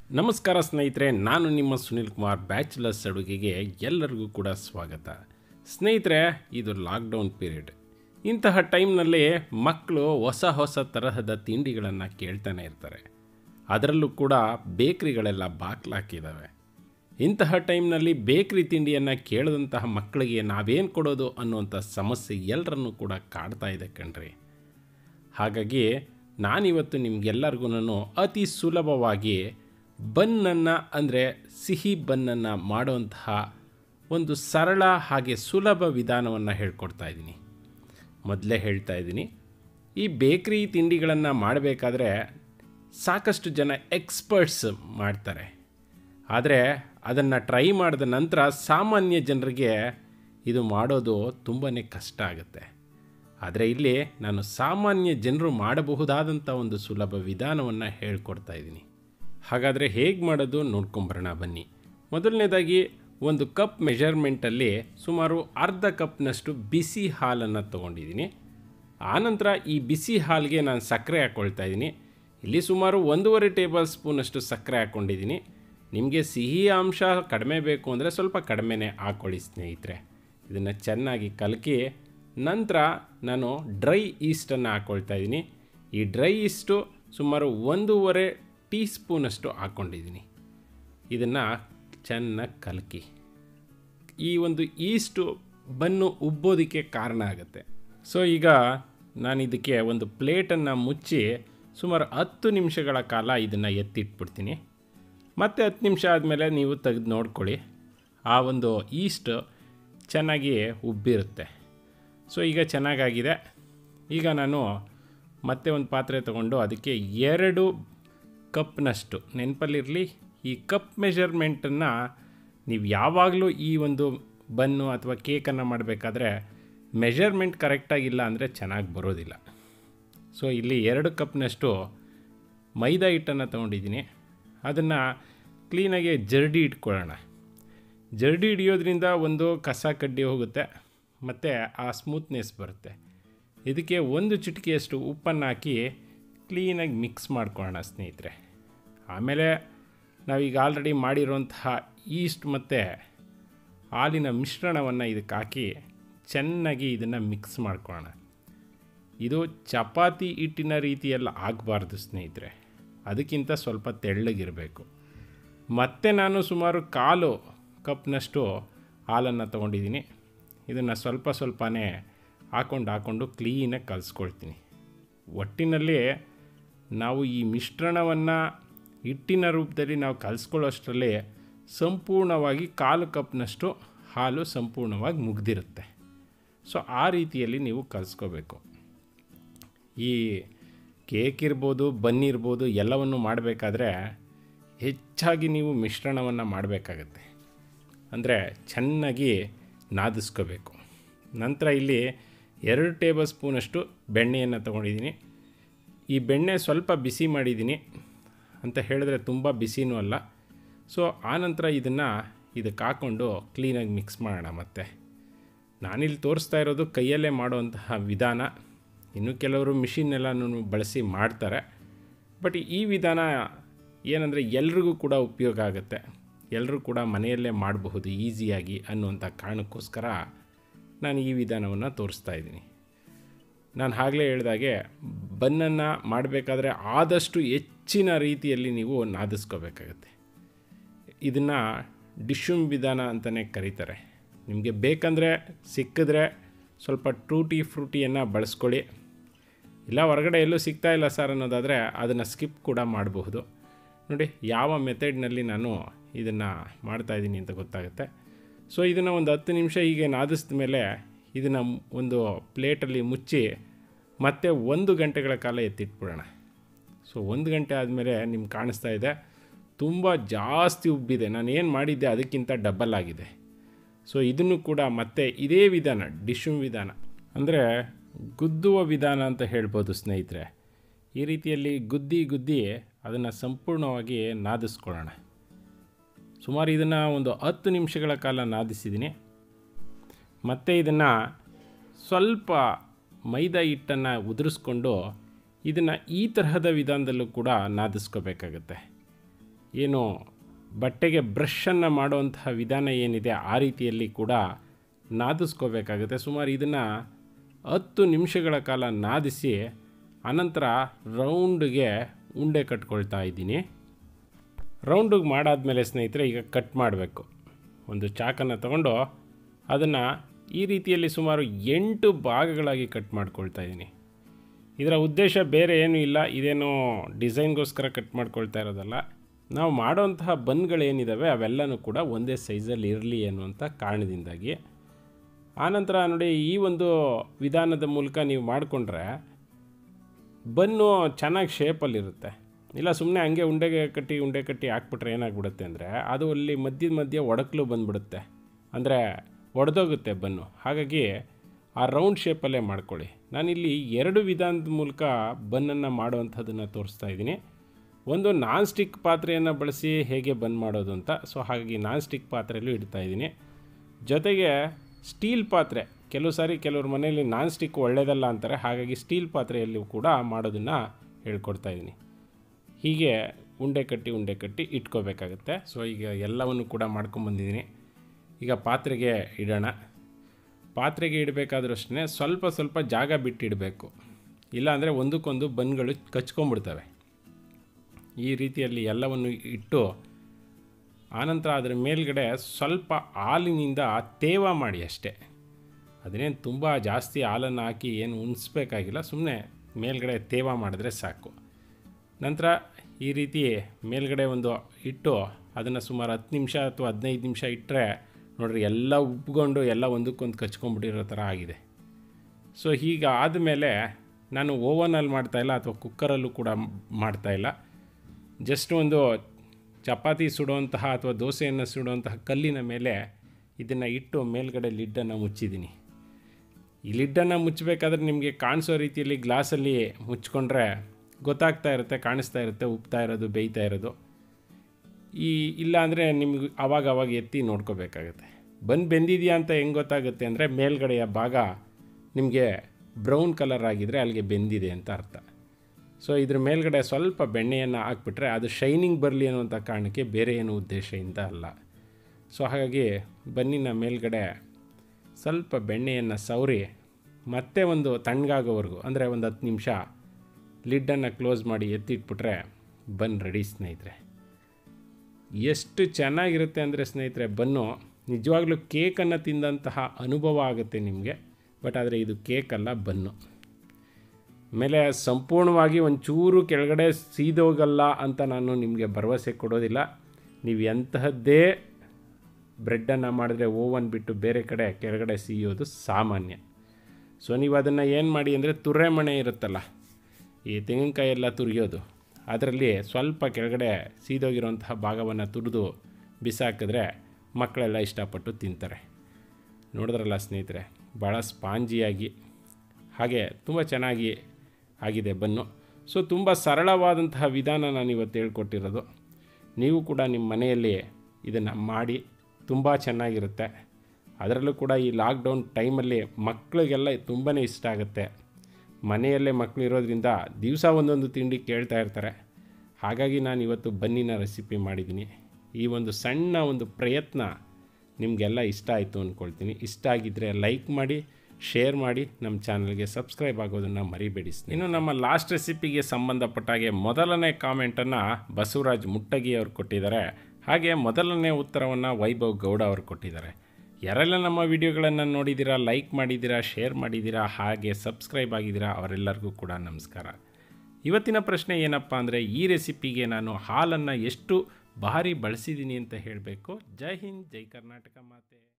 ನಮಸ್ಕಾರ ಸ್ನೇಹಿತರೆ ನಾನು ನಿಮ್ಮ ಸುನಿಲ್ ಕುಮಾರ್ ಬ್ಯಾಚುಲರ್ಸ್ ಅಡುಗೆಗೆ ಎಲ್ಲರಿಗೂ ಕೂಡ ಸ್ವಾಗತ ಸ್ನೇಹಿತರೆ ಇದು ಲಾಕ್ಡೌನ್ ಪೀರಿಯಡ್ ಇಂತಹ ಟೈಮ್ನಲ್ಲಿ ಮಕ್ಕಳು ಹೊಸ ಹೊಸ ತರಹದ ತಿಂಡಿಗಳನ್ನು ಕೇಳ್ತಾನೆ ಇರ್ತಾರೆ ಅದರಲ್ಲೂ ಕೂಡ ಬೇಕ್ರಿಗಳೆಲ್ಲ ಬಾಕ್ಲಾಕಿದ್ದಾವೆ ಇಂತಹ ಟೈಮ್ನಲ್ಲಿ ಬೇಕ್ರಿ ತಿಂಡಿಯನ್ನು ಕೇಳಿದಂತಹ ಮಕ್ಕಳಿಗೆ ನಾವೇನು ಕೊಡೋದು ಅನ್ನುವಂಥ ಸಮಸ್ಯೆ ಎಲ್ಲರನ್ನೂ ಕೂಡ ಕಾಡ್ತಾ ಇದೆ ಕಣ್ರಿ ಹಾಗಾಗಿ ನಾನಿವತ್ತು ನಿಮಗೆಲ್ಲರಿಗೂ ಅತಿ ಸುಲಭವಾಗಿ ಬನ್ನನ್ನು ಅಂದರೆ ಸಿಹಿ ಬನ್ನನ್ನು ಮಾಡುವಂತಹ ಒಂದು ಸರಳ ಹಾಗೆ ಸುಲಭ ವಿಧಾನವನ್ನು ಹೇಳ್ಕೊಡ್ತಾ ಇದ್ದೀನಿ ಮೊದಲೇ ಹೇಳ್ತಾ ಇದ್ದೀನಿ ಈ ಬೇಕ್ರಿ ತಿಂಡಿಗಳನ್ನು ಮಾಡಬೇಕಾದ್ರೆ ಸಾಕಷ್ಟು ಜನ ಎಕ್ಸ್ಪರ್ಟ್ಸ್ ಮಾಡ್ತಾರೆ ಆದರೆ ಅದನ್ನು ಟ್ರೈ ಮಾಡಿದ ನಂತರ ಸಾಮಾನ್ಯ ಜನರಿಗೆ ಇದು ಮಾಡೋದು ತುಂಬಾ ಕಷ್ಟ ಆಗುತ್ತೆ ಆದರೆ ಇಲ್ಲಿ ನಾನು ಸಾಮಾನ್ಯ ಜನರು ಮಾಡಬಹುದಾದಂಥ ಒಂದು ಸುಲಭ ವಿಧಾನವನ್ನು ಹೇಳ್ಕೊಡ್ತಾ ಇದ್ದೀನಿ ಹಾಗಾದರೆ ಹೇಗೆ ಮಾಡೋದು ನೋಡ್ಕೊಂಬರೋಣ ಬನ್ನಿ ಮೊದಲನೇದಾಗಿ ಒಂದು ಕಪ್ ಮೆಷರ್ಮೆಂಟಲ್ಲಿ ಸುಮಾರು ಅರ್ಧ ಕಪ್ನಷ್ಟು ಬಿಸಿ ಹಾಲನ್ನು ತೊಗೊಂಡಿದ್ದೀನಿ ಆನಂತರ ಈ ಬಿಸಿ ಹಾಲಿಗೆ ನಾನು ಸಕ್ಕರೆ ಹಾಕ್ಕೊಳ್ತಾ ಇದ್ದೀನಿ ಇಲ್ಲಿ ಸುಮಾರು ಒಂದೂವರೆ ಟೇಬಲ್ ಸ್ಪೂನಷ್ಟು ಸಕ್ಕರೆ ಹಾಕ್ಕೊಂಡಿದ್ದೀನಿ ನಿಮಗೆ ಸಿಹಿ ಅಂಶ ಕಡಿಮೆ ಬೇಕು ಅಂದರೆ ಸ್ವಲ್ಪ ಕಡಿಮೆನೇ ಹಾಕ್ಕೊಳ್ಳಿ ಸ್ನೇಹಿತರೆ ಇದನ್ನು ಚೆನ್ನಾಗಿ ಕಲಕಿ ನಂತರ ನಾನು ಡ್ರೈ ಈಸ್ಟನ್ನು ಹಾಕ್ಕೊಳ್ತಾ ಇದ್ದೀನಿ ಈ ಡ್ರೈ ಈಸ್ಟು ಸುಮಾರು ಒಂದೂವರೆ ಟೀ ಸ್ಪೂನಷ್ಟು ಹಾಕ್ಕೊಂಡಿದ್ದೀನಿ ಇದನ್ನು ಚೆನ್ನಾಗಿ ಕಲಕಿ ಈ ಒಂದು ಈಸ್ಟು ಬನ್ನು ಉಬ್ಬೋದಕ್ಕೆ ಕಾರಣ ಆಗುತ್ತೆ ಸೊ ಈಗ ನಾನು ಇದಕ್ಕೆ ಒಂದು ಪ್ಲೇಟನ್ನು ಮುಚ್ಚಿ ಸುಮಾರು ಹತ್ತು ನಿಮಿಷಗಳ ಕಾಲ ಇದನ್ನು ಎತ್ತಿಟ್ಬಿಡ್ತೀನಿ ಮತ್ತು ಹತ್ತು ನಿಮಿಷ ಆದಮೇಲೆ ನೀವು ತೆಗೆದು ನೋಡ್ಕೊಳ್ಳಿ ಆ ಒಂದು ಈಸ್ಟ್ ಚೆನ್ನಾಗಿ ಉಬ್ಬಿರುತ್ತೆ ಸೊ ಈಗ ಚೆನ್ನಾಗಾಗಿದೆ ಈಗ ನಾನು ಮತ್ತೆ ಒಂದು ಪಾತ್ರೆ ತಗೊಂಡು ಅದಕ್ಕೆ ಎರಡು ಕಪ್ನಷ್ಟು ನೆನಪಲ್ಲಿರಲಿ ಈ ಕಪ್ ಮೆಷರ್ಮೆಂಟನ್ನು ನೀವು ಯಾವಾಗಲೂ ಈ ಒಂದು ಬನ್ನು ಅಥವಾ ಕೇಕನ್ನು ಮಾಡಬೇಕಾದ್ರೆ ಮೆಷರ್ಮೆಂಟ್ ಕರೆಕ್ಟಾಗಿಲ್ಲ ಅಂದರೆ ಚೆನ್ನಾಗಿ ಬರೋದಿಲ್ಲ ಸೊ ಇಲ್ಲಿ ಎರಡು ಕಪ್ನಷ್ಟು ಮೈದಾ ಹಿಟ್ಟನ್ನು ತೊಗೊಂಡಿದ್ದೀನಿ ಅದನ್ನು ಕ್ಲೀನಾಗಿ ಜರಡಿ ಇಟ್ಕೊಳ್ಳೋಣ ಜರಡಿ ಹಿಡಿಯೋದ್ರಿಂದ ಒಂದು ಕಸ ಕಡ್ಡಿ ಹೋಗುತ್ತೆ ಮತ್ತು ಆ ಸ್ಮೂತ್ನೆಸ್ ಬರುತ್ತೆ ಇದಕ್ಕೆ ಒಂದು ಚಿಟಿಕೆಯಷ್ಟು ಉಪ್ಪನ್ನು ಹಾಕಿ ಕ್ಲೀನಾಗಿ ಮಿಕ್ಸ್ ಮಾಡ್ಕೊಳ್ಳೋಣ ಸ್ನೇಹಿತರೆ ಆಮೇಲೆ ನಾವೀಗ ಆಲ್ರೆಡಿ ಮಾಡಿರೋಂತಹ ಈಸ್ಟ್ ಮತ್ತು ಹಾಲಿನ ಮಿಶ್ರಣವನ್ನು ಇದಕ್ಕೆ ಹಾಕಿ ಚೆನ್ನಾಗಿ ಇದನ್ನು ಮಿಕ್ಸ್ ಮಾಡ್ಕೊಳ್ಳೋಣ ಇದು ಚಪಾತಿ ಹಿಟ್ಟಿನ ರೀತಿಯೆಲ್ಲ ಆಗಬಾರ್ದು ಸ್ನೇಹಿತರೆ ಅದಕ್ಕಿಂತ ಸ್ವಲ್ಪ ತೆಳ್ಳಗಿರಬೇಕು ಮತ್ತು ನಾನು ಸುಮಾರು ಕಾಲು ಕಪ್ನಷ್ಟು ಹಾಲನ್ನು ತೊಗೊಂಡಿದ್ದೀನಿ ಇದನ್ನು ಸ್ವಲ್ಪ ಸ್ವಲ್ಪನೇ ಹಾಕೊಂಡು ಹಾಕ್ಕೊಂಡು ಕ್ಲೀನಾಗಿ ಕಲಿಸ್ಕೊಳ್ತೀನಿ ಒಟ್ಟಿನಲ್ಲಿ ನಾವು ಈ ಮಿಶ್ರಣವನ್ನು ಹಿಟ್ಟಿನ ರೂಪದಲ್ಲಿ ನಾವು ಕಲಿಸ್ಕೊಳ್ಳೋಷ್ಟರಲ್ಲಿ ಸಂಪೂರ್ಣವಾಗಿ ಕಾಲು ಕಪ್ನಷ್ಟು ಹಾಲು ಸಂಪೂರ್ಣವಾಗಿ ಮುಗ್ದಿರುತ್ತೆ ಸೊ ಆ ರೀತಿಯಲ್ಲಿ ನೀವು ಕಲಿಸ್ಕೋಬೇಕು ಈ ಕೇಕ್ ಇರ್ಬೋದು ಬನ್ ಇರ್ಬೋದು ಎಲ್ಲವನ್ನು ಮಾಡಬೇಕಾದ್ರೆ ಹೆಚ್ಚಾಗಿ ನೀವು ಮಿಶ್ರಣವನ್ನು ಮಾಡಬೇಕಾಗತ್ತೆ ಅಂದರೆ ಚೆನ್ನಾಗಿ ನಾದಿಸ್ಕೋಬೇಕು ನಂತರ ಇಲ್ಲಿ ಎರಡು ಟೇಬಲ್ ಸ್ಪೂನಷ್ಟು ಬೆಣ್ಣೆಯನ್ನು ತೊಗೊಂಡಿದ್ದೀನಿ ಈ ಬೆಣ್ಣೆ ಸ್ವಲ್ಪ ಬಿಸಿ ಮಾಡಿದ್ದೀನಿ ಅಂತ ಹೇಳಿದ್ರೆ ತುಂಬ ಬಿಸಿನೂ ಅಲ್ಲ ಸೊ ಆನಂತರ ಇದನ್ನು ಇದಕ್ಕೆ ಹಾಕ್ಕೊಂಡು ಕ್ಲೀನಾಗಿ ಮಿಕ್ಸ್ ಮಾಡೋಣ ಮತ್ತೆ ನಾನಿಲ್ಲಿ ತೋರಿಸ್ತಾ ಇರೋದು ಕೈಯಲ್ಲೇ ಮಾಡುವಂತಹ ವಿಧಾನ ಇನ್ನು ಕೆಲವರು ಮಿಷಿನ್ನೆಲ್ಲನೂ ಬಳಸಿ ಮಾಡ್ತಾರೆ ಬಟ್ ಈ ವಿಧಾನ ಏನಂದರೆ ಎಲ್ರಿಗೂ ಕೂಡ ಉಪಯೋಗ ಆಗುತ್ತೆ ಎಲ್ಲರೂ ಕೂಡ ಮನೆಯಲ್ಲೇ ಮಾಡಬಹುದು ಈಸಿಯಾಗಿ ಅನ್ನುವಂಥ ಕಾರಣಕ್ಕೋಸ್ಕರ ನಾನು ಈ ವಿಧಾನವನ್ನು ತೋರಿಸ್ತಾ ಇದ್ದೀನಿ ನಾನು ಆಗಲೇ ಹೇಳಿದಾಗೆ ಬನ್ನನ್ನು ಮಾಡಬೇಕಾದ್ರೆ ಆದಷ್ಟು ಹೆಚ್ಚಿನ ರೀತಿಯಲ್ಲಿ ನೀವು ನಾದಿಸ್ಕೋಬೇಕಾಗತ್ತೆ ಇದನ್ನು ಡಿಶುಮ್ ವಿಧಾನ ಅಂತಲೇ ಕರೀತಾರೆ ನಿಮಗೆ ಬೇಕಂದರೆ ಸಿಕ್ಕಿದ್ರೆ ಸ್ವಲ್ಪ ಟೂಟಿ ಫ್ರೂಟಿಯನ್ನು ಬಳಸ್ಕೊಳ್ಳಿ ಇಲ್ಲ ಹೊರಗಡೆ ಎಲ್ಲೂ ಸಿಗ್ತಾ ಇಲ್ಲ ಸರ್ ಅನ್ನೋದಾದರೆ ಅದನ್ನು ಸ್ಕಿಪ್ ಕೂಡ ಮಾಡಬಹುದು ನೋಡಿ ಯಾವ ಮೆಥಡ್ನಲ್ಲಿ ನಾನು ಇದನ್ನು ಮಾಡ್ತಾಯಿದ್ದೀನಿ ಅಂತ ಗೊತ್ತಾಗುತ್ತೆ ಸೊ ಇದನ್ನು ಒಂದು ಹತ್ತು ನಿಮಿಷ ಹೀಗೆ ನಾದಿಸಿದ ಮೇಲೆ ಇದನ್ನು ಒಂದು ಪ್ಲೇಟಲ್ಲಿ ಮುಚ್ಚಿ ಮತ್ತೆ ಒಂದು ಗಂಟೆಗಳ ಕಾಲ ಎತ್ತಿಟ್ಬಿಡೋಣ ಸೊ ಒಂದು ಗಂಟೆ ಆದಮೇಲೆ ನಿಮ್ಗೆ ಕಾಣಿಸ್ತಾ ಇದೆ ತುಂಬ ಜಾಸ್ತಿ ಉಬ್ಬಿದೆ ನಾನು ಏನು ಮಾಡಿದ್ದೆ ಅದಕ್ಕಿಂತ ಡಬಲ್ ಆಗಿದೆ ಸೊ ಇದನ್ನು ಕೂಡ ಮತ್ತೆ ಇದೇ ವಿಧಾನ ಡಿಶುಮ್ ವಿಧಾನ ಅಂದರೆ ಗುದ್ದುವ ವಿಧಾನ ಅಂತ ಹೇಳ್ಬೋದು ಸ್ನೇಹಿತರೆ ಈ ರೀತಿಯಲ್ಲಿ ಗುದ್ದಿ ಗುದ್ದಿ ಅದನ್ನು ಸಂಪೂರ್ಣವಾಗಿ ನಾದಿಸ್ಕೊಳ್ಳೋಣ ಸುಮಾರು ಇದನ್ನು ಒಂದು ಹತ್ತು ನಿಮಿಷಗಳ ಕಾಲ ನಾದಿಸಿದ್ದೀನಿ ಮತ್ತು ಇದನ್ನು ಸ್ವಲ್ಪ ಮೈದಾ ಹಿಟ್ಟನ್ನು ಉದುರಿಸ್ಕೊಂಡು ಇದನ್ನು ಈ ತರಹದ ವಿಧಾನದಲ್ಲೂ ಕೂಡ ನಾದಿಸ್ಕೋಬೇಕಾಗತ್ತೆ ಏನು ಬಟ್ಟೆಗೆ ಬ್ರಷನ್ನು ಮಾಡುವಂತಹ ವಿಧಾನ ಏನಿದೆ ಆ ರೀತಿಯಲ್ಲಿ ಕೂಡ ನಾದಿಸ್ಕೋಬೇಕಾಗುತ್ತೆ ಸುಮಾರು ಇದನ್ನು ಹತ್ತು ನಿಮಿಷಗಳ ಕಾಲ ನಾದಿಸಿ ಅನಂತರ ರೌಂಡ್ಗೆ ಉಂಡೆ ಕಟ್ಕೊಳ್ತಾ ಇದ್ದೀನಿ ರೌಂಡಿಗೆ ಮಾಡಾದ್ಮೇಲೆ ಸ್ನೇಹಿತರೆ ಈಗ ಕಟ್ ಮಾಡಬೇಕು ಒಂದು ಚಾಕನ್ನು ತಗೊಂಡು ಅದನ್ನು ಈ ರೀತಿಯಲ್ಲಿ ಸುಮಾರು ಎಂಟು ಭಾಗಗಳಾಗಿ ಕಟ್ ಮಾಡ್ಕೊಳ್ತಾ ಇದ್ದೀನಿ ಇದರ ಉದ್ದೇಶ ಬೇರೆ ಏನೂ ಇಲ್ಲ ಇದೇನೋ ಡಿಸೈನ್ಗೋಸ್ಕರ ಕಟ್ ಮಾಡ್ಕೊಳ್ತಾ ಇರೋದಲ್ಲ ನಾವು ಮಾಡೋಂತಹ ಬನ್ಗಳೇನಿದ್ದಾವೆ ಅವೆಲ್ಲನೂ ಕೂಡ ಒಂದೇ ಸೈಜಲ್ಲಿ ಇರಲಿ ಅನ್ನುವಂಥ ಕಾರಣದಿಂದಾಗಿ ಆನಂತರ ನೋಡಿ ಈ ಒಂದು ವಿಧಾನದ ಮೂಲಕ ನೀವು ಮಾಡಿಕೊಂಡ್ರೆ ಬನ್ನು ಚೆನ್ನಾಗಿ ಶೇಪಲ್ಲಿರುತ್ತೆ ಇಲ್ಲ ಸುಮ್ಮನೆ ಹಂಗೆ ಉಂಡೆಗೆ ಕಟ್ಟಿ ಉಂಡೆ ಕಟ್ಟಿ ಹಾಕ್ಬಿಟ್ರೆ ಏನಾಗ್ಬಿಡುತ್ತೆ ಅಂದರೆ ಅದು ಅಲ್ಲಿ ಮಧ್ಯದ ಮಧ್ಯೆ ಒಡಕಲು ಬಂದ್ಬಿಡುತ್ತೆ ಅಂದರೆ ಒಡೆದೋಗುತ್ತೆ ಬನ್ನು ಹಾಗಾಗಿ ಆ ರೌಂಡ್ ಶೇಪಲ್ಲೇ ಮಾಡ್ಕೊಳ್ಳಿ ನಾನಿಲ್ಲಿ ಎರಡು ವಿಧಾನದ ಮೂಲಕ ಬನ್ನನ್ನು ಮಾಡುವಂಥದ್ದನ್ನು ತೋರಿಸ್ತಾ ಇದ್ದೀನಿ ಒಂದು ನಾನ್ ಸ್ಟಿಕ್ ಪಾತ್ರೆಯನ್ನು ಬಳಸಿ ಹೇಗೆ ಬಂದ್ ಮಾಡೋದು ಅಂತ ಸೊ ಹಾಗಾಗಿ ನಾನ್ ಸ್ಟಿಕ್ ಪಾತ್ರೆಯಲ್ಲೂ ಇಡ್ತಾ ಇದ್ದೀನಿ ಜೊತೆಗೆ ಸ್ಟೀಲ್ ಪಾತ್ರೆ ಕೆಲವು ಸಾರಿ ಕೆಲವ್ರ ಮನೆಯಲ್ಲಿ ನಾನ್ ಸ್ಟಿಕ್ ಒಳ್ಳೆಯದಲ್ಲ ಅಂತಾರೆ ಹಾಗಾಗಿ ಸ್ಟೀಲ್ ಪಾತ್ರೆಯಲ್ಲೂ ಕೂಡ ಮಾಡೋದನ್ನು ಹೇಳ್ಕೊಡ್ತಾ ಇದ್ದೀನಿ ಹೀಗೆ ಉಂಡೆ ಕಟ್ಟಿ ಉಂಡೆ ಕಟ್ಟಿ ಇಟ್ಕೋಬೇಕಾಗುತ್ತೆ ಸೊ ಈಗ ಎಲ್ಲವನ್ನು ಕೂಡ ಮಾಡ್ಕೊಂಬಂದಿದ್ದೀನಿ ಈಗ ಪಾತ್ರೆಗೆ ಇಡೋಣ ಪಾತ್ರೆಗೆ ಇಡಬೇಕಾದ್ರೂ ಅಷ್ಟೇ ಸ್ವಲ್ಪ ಸ್ವಲ್ಪ ಜಾಗ ಬಿಟ್ಟಿಡಬೇಕು ಇಲ್ಲಾಂದರೆ ಒಂದಕ್ಕೊಂದು ಬನ್ಗಳು ಕಚ್ಕೊಂಡ್ಬಿಡ್ತವೆ ಈ ರೀತಿಯಲ್ಲಿ ಎಲ್ಲವನ್ನು ಇಟ್ಟು ಆನಂತರ ಅದರ ಮೇಲ್ಗಡೆ ಸ್ವಲ್ಪ ಹಾಲಿನಿಂದ ತೇವ ಮಾಡಿ ಅಷ್ಟೇ ಅದನ್ನೇನು ತುಂಬ ಜಾಸ್ತಿ ಹಾಲನ್ನು ಹಾಕಿ ಏನು ಉಣಿಸ್ಬೇಕಾಗಿಲ್ಲ ಸುಮ್ಮನೆ ಮೇಲ್ಗಡೆ ತೇವ ಮಾಡಿದ್ರೆ ಸಾಕು ನಂತರ ಈ ರೀತಿ ಮೇಲ್ಗಡೆ ಒಂದು ಇಟ್ಟು ಅದನ್ನು ಸುಮಾರು ಹತ್ತು ನಿಮಿಷ ಅಥವಾ ಹದಿನೈದು ನಿಮಿಷ ಇಟ್ಟರೆ ನೋಡ್ರಿ ಎಲ್ಲ ಉಪ್ಕೊಂಡು ಎಲ್ಲ ಒಂದಕ್ಕೊಂದು ಕಚ್ಕೊಂಡ್ಬಿಟ್ಟಿರೋ ಥರ ಆಗಿದೆ ಸೊ ಹೀಗೆ ಆದಮೇಲೆ ನಾನು ಓವನಲ್ಲಿ ಮಾಡ್ತಾಯಿಲ್ಲ ಅಥವಾ ಕುಕ್ಕರಲ್ಲೂ ಕೂಡ ಮಾಡ್ತಾಯಿಲ್ಲ ಜಸ್ಟ್ ಒಂದು ಚಪಾತಿ ಸುಡುವಂತಹ ಅಥವಾ ದೋಸೆಯನ್ನು ಸುಡುವಂತಹ ಕಲ್ಲಿನ ಮೇಲೆ ಇದನ್ನು ಇಟ್ಟು ಮೇಲ್ಗಡೆ ಲಿಡ್ಡನ್ನು ಮುಚ್ಚಿದ್ದೀನಿ ಈ ಲಿಡ್ಡನ್ನು ಮುಚ್ಚಬೇಕಾದ್ರೆ ನಿಮಗೆ ಕಾಣಿಸೋ ರೀತಿಯಲ್ಲಿ ಗ್ಲಾಸಲ್ಲಿ ಮುಚ್ಕೊಂಡ್ರೆ ಗೊತ್ತಾಗ್ತಾ ಇರುತ್ತೆ ಕಾಣಿಸ್ತಾ ಇರುತ್ತೆ ಉಪ್ತಾ ಇರೋದು ಬೇಯ್ತಾ ಇರೋದು ಈ ಇಲ್ಲ ಅಂದರೆ ನಿಮ್ಗೆ ಅವಾಗ ಅವಾಗ ಎತ್ತಿ ನೋಡ್ಕೋಬೇಕಾಗತ್ತೆ ಬಂದು ಬೆಂದಿದೆಯಾ ಅಂತ ಹೆಂಗೆ ಗೊತ್ತಾಗುತ್ತೆ ಅಂದರೆ ಮೇಲ್ಗಡೆಯ ಭಾಗ ನಿಮಗೆ ಬ್ರೌನ್ ಕಲರ್ ಆಗಿದ್ದರೆ ಅಲ್ಲಿಗೆ ಬೆಂದಿದೆ ಅಂತ ಅರ್ಥ ಸೊ ಇದ್ರ ಮೇಲ್ಗಡೆ ಸ್ವಲ್ಪ ಬೆಣ್ಣೆಯನ್ನು ಹಾಕ್ಬಿಟ್ರೆ ಅದು ಶೈನಿಂಗ್ ಬರಲಿ ಅನ್ನುವಂಥ ಕಾರಣಕ್ಕೆ ಬೇರೆ ಏನು ಉದ್ದೇಶದಿಂದ ಅಲ್ಲ ಸೊ ಹಾಗಾಗಿ ಬನ್ನಿನ ಮೇಲ್ಗಡೆ ಸ್ವಲ್ಪ ಬೆಣ್ಣೆಯನ್ನು ಸವರಿ ಮತ್ತೆ ಒಂದು ತಣ್ಣಗಾಗೋವರೆಗೂ ಅಂದರೆ ಒಂದು ಹತ್ತು ನಿಮಿಷ ಲಿಡ್ಡನ್ನು ಕ್ಲೋಸ್ ಮಾಡಿ ಎತ್ತಿಟ್ಬಿಟ್ರೆ ಬನ್ ರೆಡಿ ಸ್ನೇಹಿತರೆ ಎಷ್ಟು ಚೆನ್ನಾಗಿರುತ್ತೆ ಅಂದರೆ ಸ್ನೇಹಿತರೆ ಬನ್ನು ನಿಜವಾಗ್ಲೂ ಕೇಕನ್ನು ತಿಂದಂತಹ ಅನುಭವ ಆಗುತ್ತೆ ನಿಮಗೆ ಬಟ್ ಆದರೆ ಇದು ಕೇಕ್ ಅಲ್ಲ ಬನ್ನು ಆಮೇಲೆ ಸಂಪೂರ್ಣವಾಗಿ ಒಂಚೂರು ಕೆಳಗಡೆ ಸೀದೋಗಲ್ಲ ಅಂತ ನಾನು ನಿಮಗೆ ಭರವಸೆ ಕೊಡೋದಿಲ್ಲ ನೀವು ಎಂತಹದ್ದೇ ಬ್ರೆಡ್ಡನ್ನು ಮಾಡಿದ್ರೆ ಓವನ್ ಬಿಟ್ಟು ಬೇರೆ ಕಡೆ ಕೆಳಗಡೆ ಸೀಯೋದು ಸಾಮಾನ್ಯ ಸೊ ನೀವು ಅದನ್ನು ಏನು ಮಾಡಿ ಅಂದರೆ ತುರೆ ಮಣೆ ಇರುತ್ತಲ್ಲ ಈ ತೆಂಗಿನಕಾಯಿ ಎಲ್ಲ ತುರಿಯೋದು ಅದರಲ್ಲಿ ಸ್ವಲ್ಪ ಕೆಳಗಡೆ ಸೀದೋಗಿರೋಂತಹ ಭಾಗವನ್ನು ತುರಿದು ಬಿಸಾಕಿದ್ರೆ ಮಕ್ಕಳೆಲ್ಲ ಇಷ್ಟಪಟ್ಟು ತಿಂತಾರೆ ನೋಡಿದ್ರಲ್ಲ ಸ್ನೇಹಿತರೆ ಭಾಳ ಸ್ಪಾಂಜಿಯಾಗಿ ಹಾಗೆ ತುಂಬ ಚೆನ್ನಾಗಿ ಆಗಿದೆ ಬನ್ನು ಸೊ ತುಂಬ ಸರಳವಾದಂತಹ ವಿಧಾನ ನಾನು ಇವತ್ತು ಹೇಳ್ಕೊಟ್ಟಿರೋದು ನೀವು ಕೂಡ ನಿಮ್ಮ ಮನೆಯಲ್ಲಿ ಇದನ್ನು ಮಾಡಿ ತುಂಬ ಚೆನ್ನಾಗಿರುತ್ತೆ ಅದರಲ್ಲೂ ಕೂಡ ಈ ಲಾಕ್ಡೌನ್ ಟೈಮಲ್ಲಿ ಮಕ್ಕಳಿಗೆಲ್ಲ ತುಂಬಾ ಇಷ್ಟ ಆಗುತ್ತೆ ಮನೆಯಲ್ಲೇ ಮಕ್ಕಳು ಇರೋದ್ರಿಂದ ದಿವಸ ಒಂದೊಂದು ತಿಂಡಿ ಕೇಳ್ತಾ ಇರ್ತಾರೆ ಹಾಗಾಗಿ ನಾನು ಇವತ್ತು ಬನ್ನಿನ ರೆಸಿಪಿ ಮಾಡಿದ್ದೀನಿ ಈ ಒಂದು ಸಣ್ಣ ಒಂದು ಪ್ರಯತ್ನ ನಿಮಗೆಲ್ಲ ಇಷ್ಟ ಆಯಿತು ಅಂದ್ಕೊಳ್ತೀನಿ ಇಷ್ಟ ಆಗಿದ್ದರೆ ಲೈಕ್ ಮಾಡಿ ಶೇರ್ ಮಾಡಿ ನಮ್ಮ ಚಾನಲ್ಗೆ ಸಬ್ಸ್ಕ್ರೈಬ್ ಆಗೋದನ್ನು ಮರಿಬೇಡಿ ಇನ್ನು ನಮ್ಮ ಲಾಸ್ಟ್ ರೆಸಿಪಿಗೆ ಸಂಬಂಧಪಟ್ಟಾಗೆ ಮೊದಲನೇ ಕಾಮೆಂಟನ್ನು ಬಸವರಾಜ್ ಮುಟ್ಟಗಿ ಅವರು ಕೊಟ್ಟಿದ್ದಾರೆ ಹಾಗೆ ಮೊದಲನೇ ಉತ್ತರವನ್ನು ವೈಭವ್ ಗೌಡ ಅವರು ಕೊಟ್ಟಿದ್ದಾರೆ ಯಾರೆಲ್ಲ ನಮ್ಮ ವಿಡಿಯೋಗಳನ್ನು ನೋಡಿದ್ದೀರಾ ಲೈಕ್ ಮಾಡಿದ್ದೀರಾ ಶೇರ್ ಮಾಡಿದ್ದೀರಾ ಹಾಗೆ ಸಬ್ಸ್ಕ್ರೈಬ್ ಆಗಿದ್ದೀರಾ ಅವರೆಲ್ಲರಿಗೂ ಕೂಡ ನಮಸ್ಕಾರ ಇವತ್ತಿನ ಪ್ರಶ್ನೆ ಏನಪ್ಪ ಅಂದರೆ ಈ ರೆಸಿಪಿಗೆ ನಾನು ಹಾಲನ್ನು ಎಷ್ಟು ಬಾರಿ ಬಳಸಿದ್ದೀನಿ ಅಂತ ಹೇಳಬೇಕು ಜೈ ಹಿಂದ್ ಜೈ ಕರ್ನಾಟಕ ಮಾತೆ